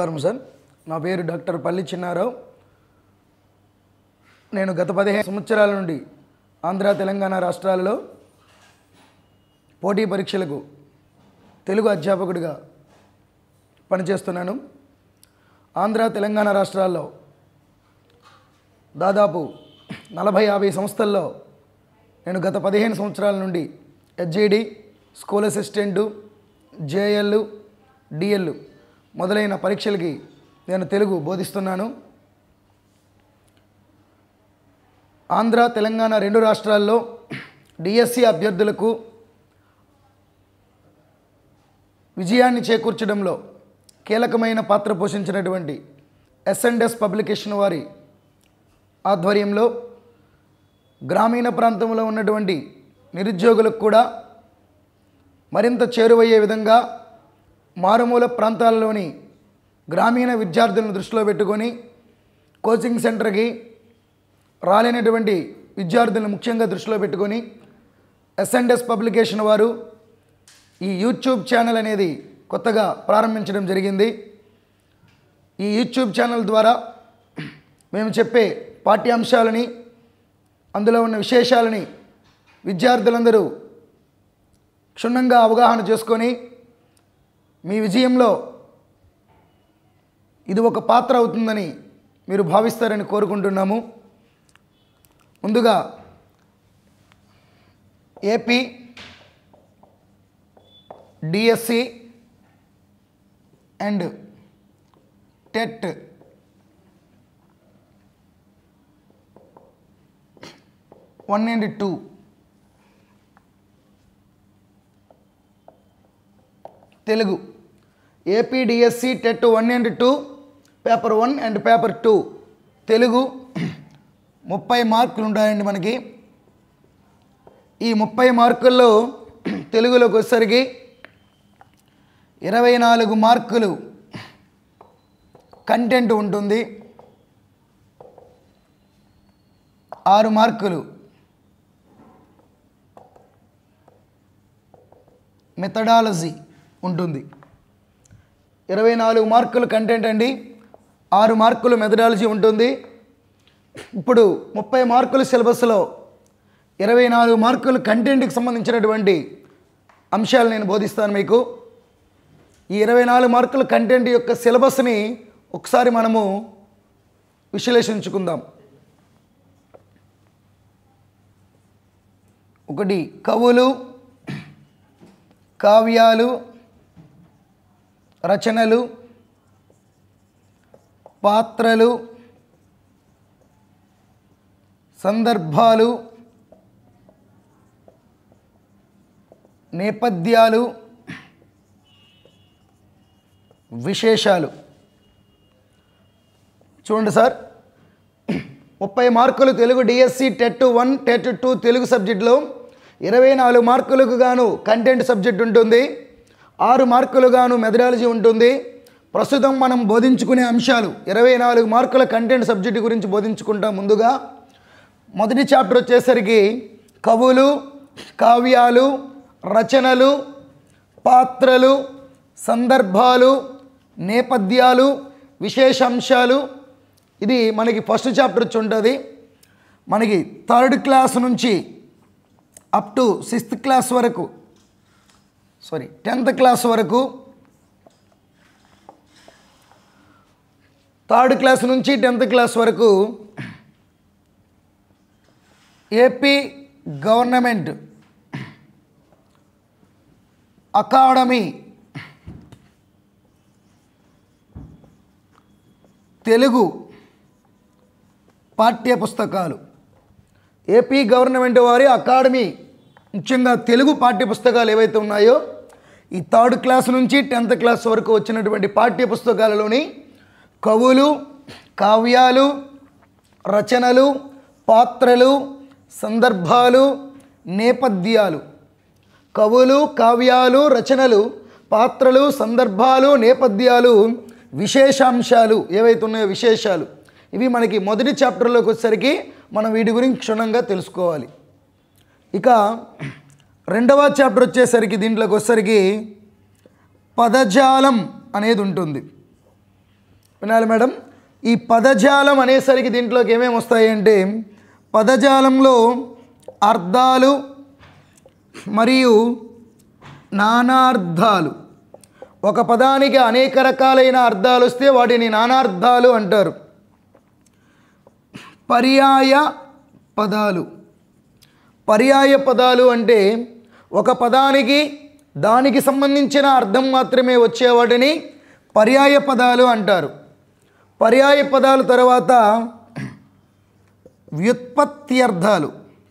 నమస్కారం సార్ నా పేరు డాక్టర్ పల్లి చిన్నారావు నేను గత పదిహేను సంవత్సరాల నుండి ఆంధ్ర తెలంగాణ రాష్ట్రాలలో పోటీ పరీక్షలకు తెలుగు అధ్యాపకుడిగా పనిచేస్తున్నాను ఆంధ్ర తెలంగాణ రాష్ట్రాల్లో దాదాపు నలభై యాభై సంస్థల్లో నేను గత పదిహేను సంవత్సరాల నుండి హెచ్జిడి స్కూల్ అసిస్టెంటు జేఎల్ డిఎల్ మొదలైన పరీక్షలకి నేను తెలుగు బోధిస్తున్నాను ఆంధ్ర తెలంగాణ రెండు రాష్ట్రాల్లో డిఎస్సి అభ్యర్థులకు విజయాన్ని చేకూర్చడంలో కీలకమైన పాత్ర పోషించినటువంటి ఎస్ఎండ్ఎస్ పబ్లికేషన్ వారి ఆధ్వర్యంలో గ్రామీణ ప్రాంతంలో ఉన్నటువంటి నిరుద్యోగులకు కూడా మరింత చేరువయ్యే విధంగా మారుమూల ప్రాంతాల్లోని గ్రామీణ విద్యార్థులను దృష్టిలో పెట్టుకొని కోచింగ్ సెంటర్కి రాలేనటువంటి విద్యార్థులను ముఖ్యంగా దృష్టిలో పెట్టుకొని ఎస్ఎండ్ఎస్ పబ్లికేషన్ వారు ఈ యూట్యూబ్ ఛానల్ అనేది కొత్తగా ప్రారంభించడం జరిగింది ఈ యూట్యూబ్ ఛానల్ ద్వారా మేము చెప్పే పాఠ్యాంశాలని అందులో ఉన్న విశేషాలని విద్యార్థులందరూ క్షుణ్ణంగా అవగాహన చేసుకొని మీ విజయంలో ఇది ఒక పాత్ర అవుతుందని మీరు భావిస్తారని కోరుకుంటున్నాము ముందుగా AP DSC and TET one and two Telugu AP DSC TET one and two paper one and paper two Telugu ముప్పై మార్కులు ఉంటాయండి మనకి ఈ ముప్పై మార్కుల్లో తెలుగులోకి వచ్చేసరికి ఇరవై నాలుగు మార్కులు కంటెంట్ ఉంటుంది ఆరు మార్కులు మెథడాలజీ ఉంటుంది ఇరవై నాలుగు మార్కులు కంటెంట్ అండి ఆరు మార్కులు మెథడాలజీ ఉంటుంది ఇప్పుడు ముప్పై మార్కుల సిలబస్లో ఇరవై నాలుగు మార్కులు కంటెంట్కి సంబంధించినటువంటి అంశాలు నేను బోధిస్తాను మీకు ఈ ఇరవై నాలుగు మార్కుల కంటెంట్ యొక్క సిలబస్ని ఒకసారి మనము విశ్లేషించుకుందాం ఒకటి కవులు కావ్యాలు రచనలు పాత్రలు సందర్భాలు నేపథ్యాలు విశేషాలు చూడండి సార్ ముప్పై మార్కులు Telugu DSC TET one TET two Telugu సబ్జెక్టులో ఇరవై నాలుగు మార్కులకు గాను కంటెంట్ సబ్జెక్ట్ ఉంటుంది ఆరు మార్కులు గాను మెథడాలజీ ఉంటుంది ప్రస్తుతం మనం బోధించుకునే అంశాలు ఇరవై నాలుగు మార్కుల కంటెంట్ సబ్జెక్టు గురించి బోధించుకుంటాం ముందుగా మొదటి చాప్టర్ వచ్చేసరికి కవులు కావ్యాలు రచనలు పాత్రలు సందర్భాలు నేపథ్యాలు విశేషాంశాలు ఇది మనకి ఫస్ట్ చాప్టర్ వచ్చి ఉంటుంది మనకి థర్డ్ క్లాస్ నుంచి అప్ టు సిక్స్త్ క్లాస్ వరకు సారీ టెన్త్ క్లాస్ వరకు థర్డ్ క్లాస్ నుంచి టెన్త్ క్లాస్ వరకు ఏపీ గవర్నమెంట్ అకాడమీ తెలుగు పాఠ్య పుస్తకాలు ఏపీ గవర్నమెంట్ వారి అకాడమీ ముఖ్యంగా తెలుగు పాఠ్య పుస్తకాలు ఏవైతే ఉన్నాయో ఈ థర్డ్ క్లాస్ నుంచి టెన్త్ క్లాస్ వరకు వచ్చినటువంటి పాఠ్య పుస్తకాలలోని కవులు కావ్యాలు రచనలు పాత్రలు సందర్భాలు నేపథ్యాలు కవులు కావ్యాలు రచనలు పాత్రలు సందర్భాలు నేపథ్యాలు విశేషాంశాలు ఏవైతే ఉన్నాయో విశేషాలు ఇవి మనకి మొదటి చాప్టర్లోకి వచ్చేసరికి మనం వీటి గురించి క్షుణ్ణంగా తెలుసుకోవాలి ఇక రెండవ చాప్టర్ వచ్చేసరికి దీంట్లోకి వచ్చేసరికి పదజాలం అనేది ఉంటుంది వినాలి మేడం ఈ పదజాలం అనేసరికి దీంట్లోకి ఏమేమి వస్తాయి అంటే పదజాలంలో అర్థాలు మరియు నానార్థాలు ఒక పదానికి అనేక రకాలైన అర్థాలు వస్తే వాటిని నానార్థాలు అంటారు పర్యాయ పదాలు పర్యాయ పదాలు అంటే ఒక పదానికి దానికి సంబంధించిన అర్థం మాత్రమే వచ్చే వాటిని పర్యాయ పదాలు అంటారు పర్యాయ పదాలు తర్వాత వ్యుత్పత్త్యర్థాలు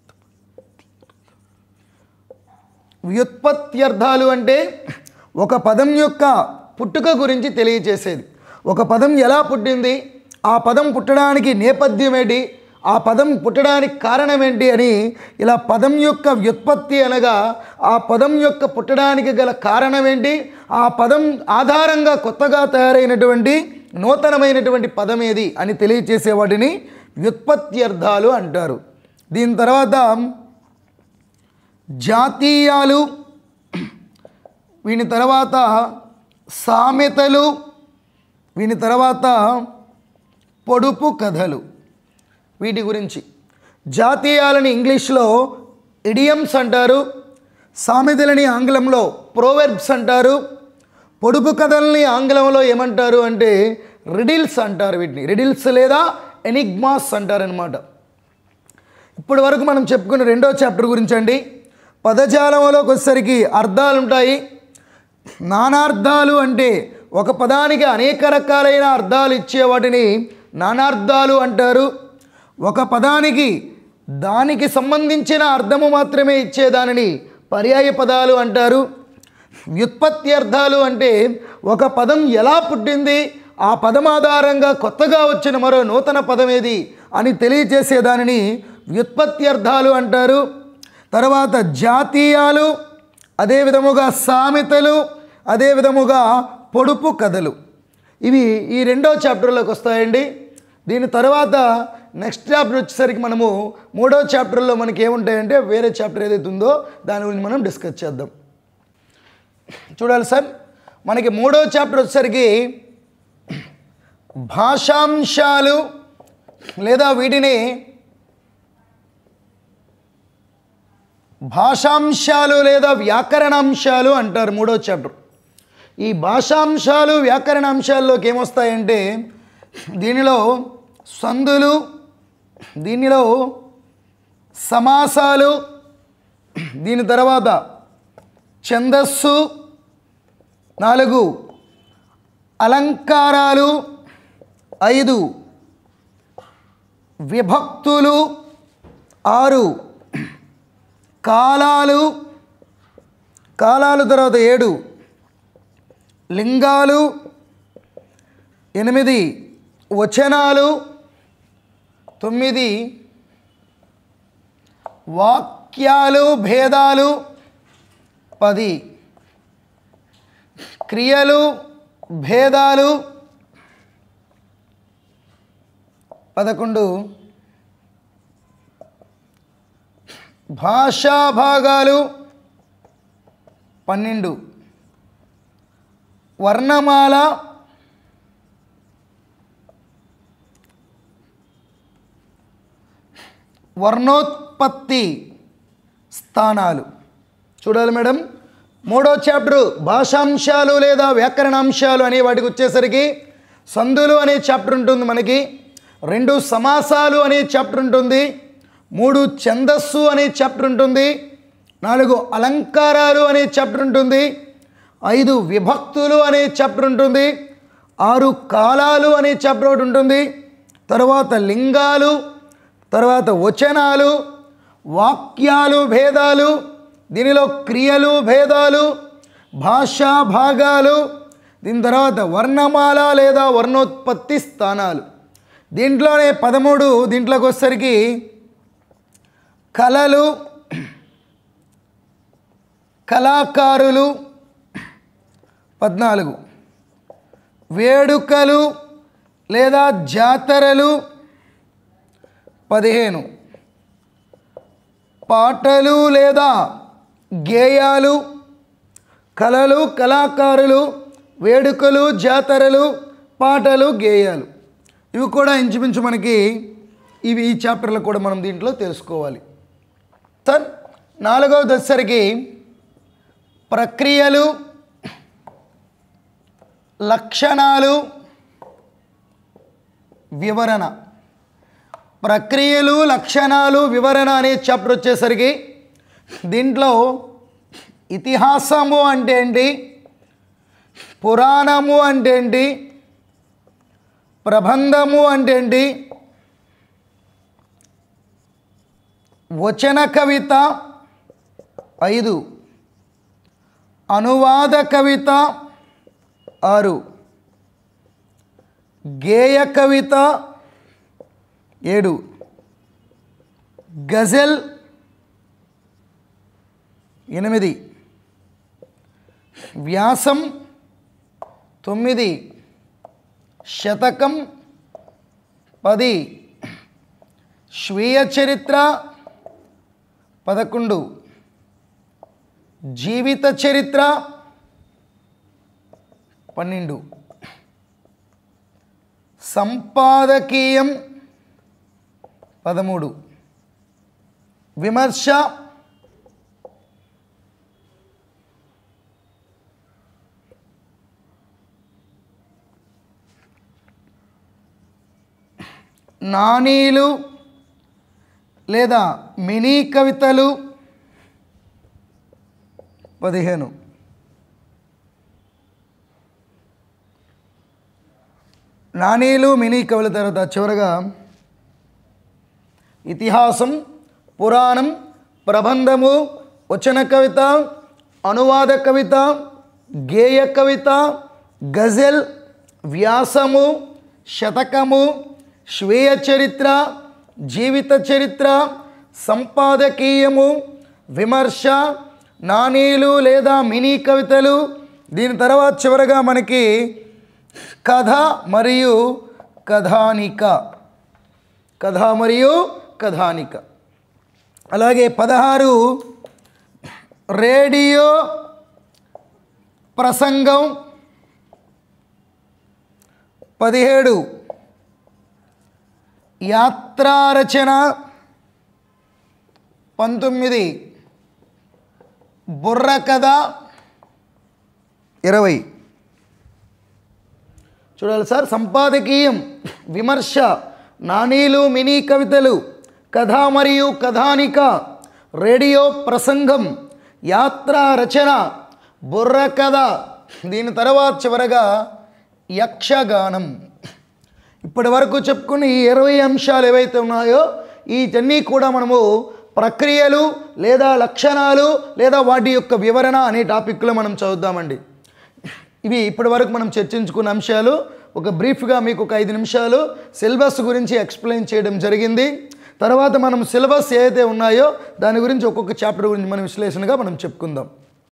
వ్యుత్పత్త్యర్థాలు అంటే ఒక పదం యొక్క పుట్టుక గురించి తెలియచేసేది ఒక పదం ఎలా పుట్టింది ఆ పదం పుట్టడానికి నేపథ్యం ఏంటి ఆ పదం పుట్టడానికి కారణం ఏంటి అని ఇలా పదం యొక్క వ్యుత్పత్తి అనగా ఆ పదం యొక్క పుట్టడానికి గల కారణం ఏంటి ఆ పదం ఆధారంగా కొత్తగా తయారైనటువంటి నూతనమైనటువంటి పదం ఏది అని తెలియచేసే వాటిని వ్యుత్పత్త్యర్థాలు అంటారు దీని తర్వాత జాతీయాలు వీని తర్వాత సామెతలు వీని తర్వాత పొడుపు కథలు వీటి గురించి జాతీయాలని ఇంగ్లీష్లో ఇడియమ్స్ అంటారు సామెతలని ఆంగ్లంలో ప్రోవెర్బ్స్ అంటారు పొడుపు కథల్ని ఆంగ్లంలో ఏమంటారు అంటే రిడిల్స్ అంటారు వీటిని రిడిల్స్ లేదా ఎనిగ్మాస్ అంటారనమాట ఇప్పటి వరకు మనం చెప్పుకున్న రెండో చాప్టర్ గురించి అండి పదజాలంలోకి వచ్చేసరికి అర్థాలు ఉంటాయి నానార్థాలు అంటే ఒక పదానికి అనేక రకాలైన అర్థాలు ఇచ్చే వాటిని నానార్థాలు అంటారు ఒక పదానికి దానికి సంబంధించిన అర్థము మాత్రమే ఇచ్చేదానిని పర్యాయ పదాలు అంటారు వ్యుత్పత్తి అర్థాలు అంటే ఒక పదం ఎలా పుట్టింది ఆ పదం ఆధారంగా కొత్తగా వచ్చిన మరో నూతన పదం ఏది అని తెలియచేసే దానిని వ్యుత్పత్తి అర్థాలు అంటారు తర్వాత జాతీయాలు అదే విధముగా సామెతలు అదే విధముగా పొడుపు కథలు ఇవి ఈ రెండో చాప్టర్లోకి వస్తాయండి దీని తర్వాత నెక్స్ట్ చాప్టర్ వచ్చేసరికి మనము మూడో చాప్టర్లో మనకి ఏముంటాయంటే వేరే చాప్టర్ ఏదైతే ఉందో దాని గురించి మనం డిస్కస్ చేద్దాం చూడాలి సార్ మనకి మూడో చాప్టర్ వచ్చేసరికి భాషాంశాలు లేదా వీటిని భాషాంశాలు లేదా వ్యాకరణాంశాలు అంటారు మూడో చాప్టర్ ఈ భాషాంశాలు వ్యాకరణాంశాల్లోకి ఏమొస్తాయంటే దీనిలో సందులు దీనిలో సమాసాలు దీని తర్వాత ఛందస్సు నాలుగు అలంకారాలు ఐదు విభక్తులు ఆరు కాలాలు కాలాలు తర్వాత ఏడు లింగాలు ఎనిమిది వచనాలు తొమ్మిది వాక్యాలు భేదాలు పది క్రియలు భేదాలు పదకొండు భాషా భాగాలు పన్నెండు వర్ణమాల వర్ణోత్పత్తి స్థానాలు చూడాలి మేడం మూడో చాప్టర్ భాషాంశాలు లేదా వ్యాకరణాంశాలు అనే వాటికి వచ్చేసరికి సందులు అనే చాప్టర్ ఉంటుంది మనకి రెండు సమాసాలు అనే చాప్టర్ ఉంటుంది మూడు ఛందస్సు అనే చాప్టర్ ఉంటుంది నాలుగు అలంకారాలు అనే చాప్టర్ ఉంటుంది ఐదు విభక్తులు అనే చాప్టర్ ఉంటుంది ఆరు కాలాలు అనే చాప్టర్ ఒకటి ఉంటుంది తర్వాత లింగాలు తర్వాత వచనాలు వాక్యాలు భేదాలు దీనిలో క్రియలు భేదాలు భాషా భాగాలు దీని తర్వాత వర్ణమాల లేదా వర్ణోత్పత్తి స్థానాలు దీంట్లోనే పదమూడు దీంట్లోకి వచ్చేసరికి కళలు కళాకారులు పద్నాలుగు వేడుకలు లేదా జాతరలు పదిహేను పాటలు లేదా గేయాలు కళలు కళాకారులు వేడుకలు జాతరలు పాటలు గేయాలు ఇవి కూడా ఇంచుమించు మనకి ఇవి ఈ చాప్టర్లో కూడా మనం దీంట్లో తెలుసుకోవాలి సార్ నాలుగవది వచ్చేసరికి ప్రక్రియలు లక్షణాలు వివరణ ప్రక్రియలు లక్షణాలు వివరణ అనే చాప్టర్ వచ్చేసరికి దీంట్లో ఇతిహాసము అంటే ఏంటి పురాణము అంటే ఏంటి ప్రబంధము అంటే ఏంటి వచన కవిత ఐదు అనువాద కవిత ఆరు గేయ కవిత ఏడు గజల్ ఎనిమిది వ్యాసం తొమ్మిది శతకం పది స్వీయ చరిత్ర పదకొండు జీవిత చరిత్ర పన్నెండు సంపాదకీయం పదమూడు విమర్శ నానీలు లేదా మినీ కవితలు పదిహేను నానీలు మినీ కవుల తర్వాత చివరగా ఇతిహాసం పురాణం ప్రబంధము వచన కవిత అనువాద కవిత గేయ కవిత గజల్ వ్యాసము శతకము స్వీయ చరిత్ర జీవిత చరిత్ర సంపాదకీయము విమర్శ నాణీలు లేదా మినీ కవితలు దీని తర్వాత చివరగా మనకి కథ మరియు కథానిక కథ మరియు కథానిక అలాగే పదహారు రేడియో ప్రసంగం పదిహేడు యాత్రారచన పంతొమ్మిది బుర్ర కథ ఇరవై చూడాలి సార్ సంపాదకీయం విమర్శ నాణీలు మినీ కవితలు కథ మరియు కథానిక రేడియో ప్రసంగం యాత్రా రచన బుర్ర కథ దీని తర్వాత చివరగా యక్షగానం ఇప్పటి వరకు చెప్పుకున్న ఈ ఇరవై అంశాలు ఏవైతే ఉన్నాయో వీటన్నీ కూడా మనము ప్రక్రియలు లేదా లక్షణాలు లేదా వాటి యొక్క వివరణ అనే టాపిక్లో మనం చదువుదామండి ఇవి ఇప్పటి వరకు మనం చర్చించుకున్న అంశాలు ఒక బ్రీఫ్గా మీకు ఒక ఐదు నిమిషాలు సిలబస్ గురించి ఎక్స్ప్లెయిన్ చేయడం జరిగింది తర్వాత మనం సిలబస్ ఏదైతే ఉన్నాయో దాని గురించి ఒక్కొక్క చాప్టర్ గురించి మనం విశ్లేషణగా మనం చెప్పుకుందాం